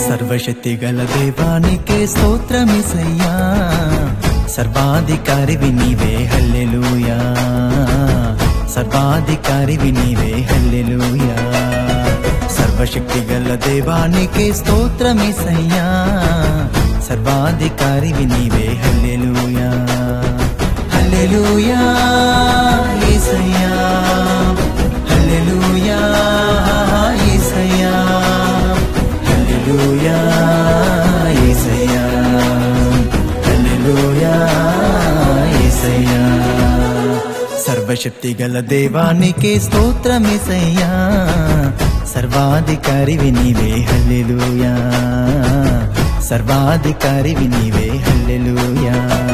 సర్వశక్తి గల దేవానికే స్తోత్రమిసయ్యా సర్వాధికారివి నీవే హల్లెలూయా సర్వాధికారివి నీవే హల్లెలూయా సర్వశక్తి గల దేవానికే స్తోత్రమిసయ్యా సర్వాధికారివి నీవే హల్లెలూయా హల్లెలూయా యేసయ్యా హల్లెలూయా యేసయ్యా హల్లెలూయా యేసయ్యా హల్లెలూయా యేసయ్యా సర్వశక్తి గల దేవానికే స్తోత్రమిసయ్యా సర్వాధికారివి నీవే హల్లెలూయా సర్వాధికారివి నీవే హల్లెలూయా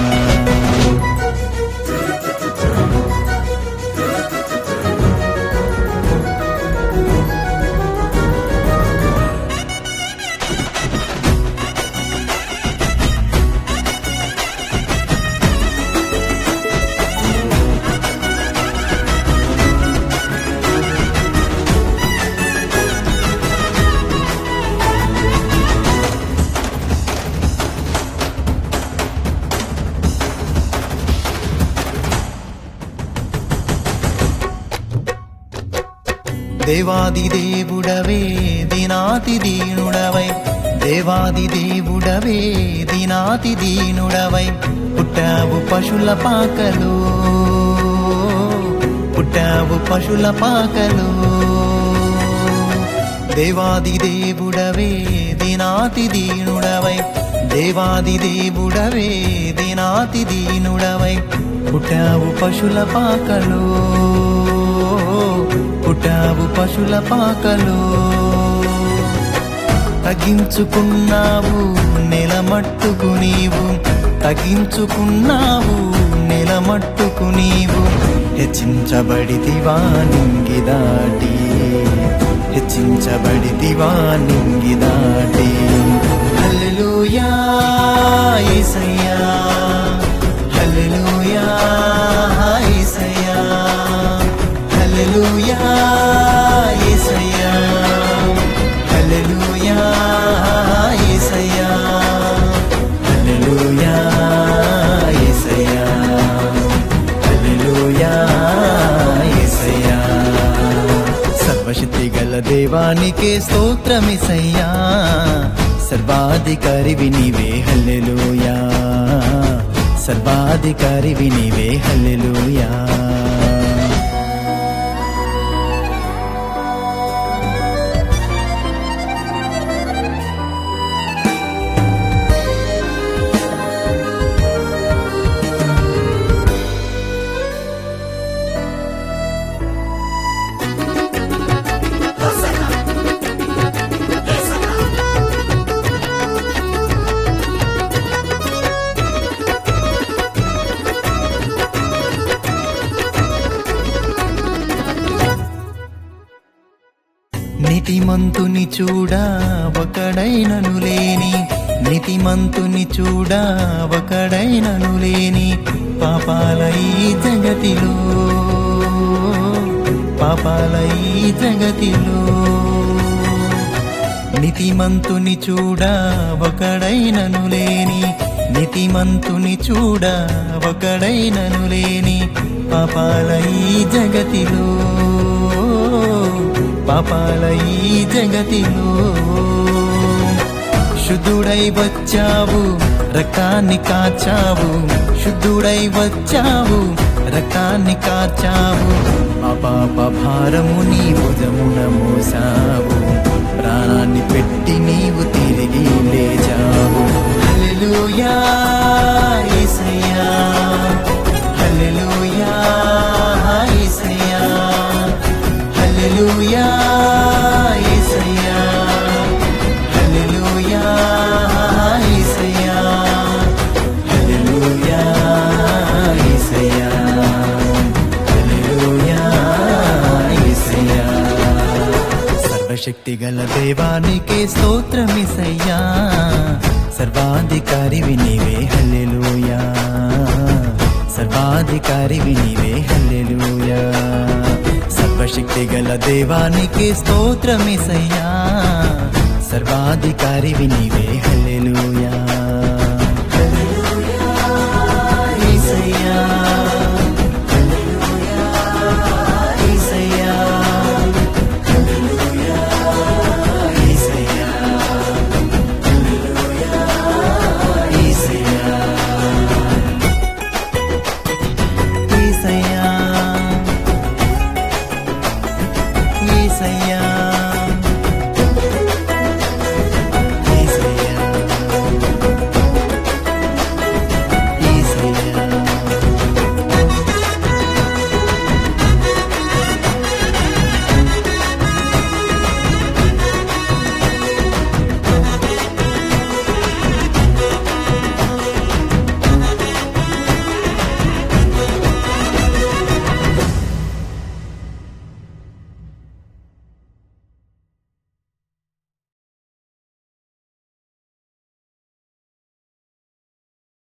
దేవాది దేవుడవే దినాతి దీనుడవై దేవాది దేవుడవే దినాతి దీనుడవై పుట్టావు పశుల పాకలు పుట్టావు పశుల పాకలు దేవాది దేవుడవే దినాతి దీనుడవై దేవాది దేవుడవే దినాతి దీనుడవై పుట్టావు పశుల పాకలు పుట్టావు పశుల పాకలు తగ్గించుకున్నావు నెలమట్టుకు నీవు తగ్గించుకున్నావు నెలమట్టుకు నీవు హెచ్చించబడితివా నింగి దాటి హెచ్చించబడితివా నింగి దాటి హల్లెలూయా యేసయ్యా హల్లెలూయా యేసయ్యా హల్లెలూయా యేసయ్యా హల్లెలూయా యేసయ్యా హల్లెలూయా యేసయ్యా హల్లెలూయా యేసయ్యా సర్వశక్తి గల దేవానికే స్తోత్రమిసయ్యా సర్వాధికారివి నీవే హల్లెలూయా సర్వాధికారివి నీవే హల్లెలూయా నితిమంతుని చూడా ఒకడైనను లేని నితిమంతుని చూడా ఒకడైనను లేని పాపాల ఈ జగతిలో పాపాల ఈ జగతిలో నితిమంతుని చూడా ఒకడైనను లేని నితిమంతుని చూడా ఒకడైనను లేని పాపాల ఈ జగతిలో పాపాల ఈ జగతిలో శుద్ధుడై వచ్చావు రక్తాన్ని కాచావు శుద్ధుడై వచ్చావు రక్తాన్ని కాచావు ఆ పాప భారము నీ భుజమున మోసావు ప్రాణాన్ని పెట్టి నీవు తిరిగి లేచావు హల్లెలూయా యేసయ్యా హల్లెలూయా యేసయ్యా హల్లెలూయా యేసయ్యా హల్లెలూయా యేసయ్యా హల్లెలూయా యేసయ్యా హల్లెలూయా యేసయ్యా సర్వశక్తి గల దేవానికే స్తోత్రమిసయ్యా సర్వాధికారివి నీవే హల్లెలూయా సర్వాధికారివి నీవే హల్లెలూయా సర్వశక్తి గల దేవానికి స్తోత్రమిసయ్యా సర్వ సర్వాధికారివి నీవే హల్లెలూయా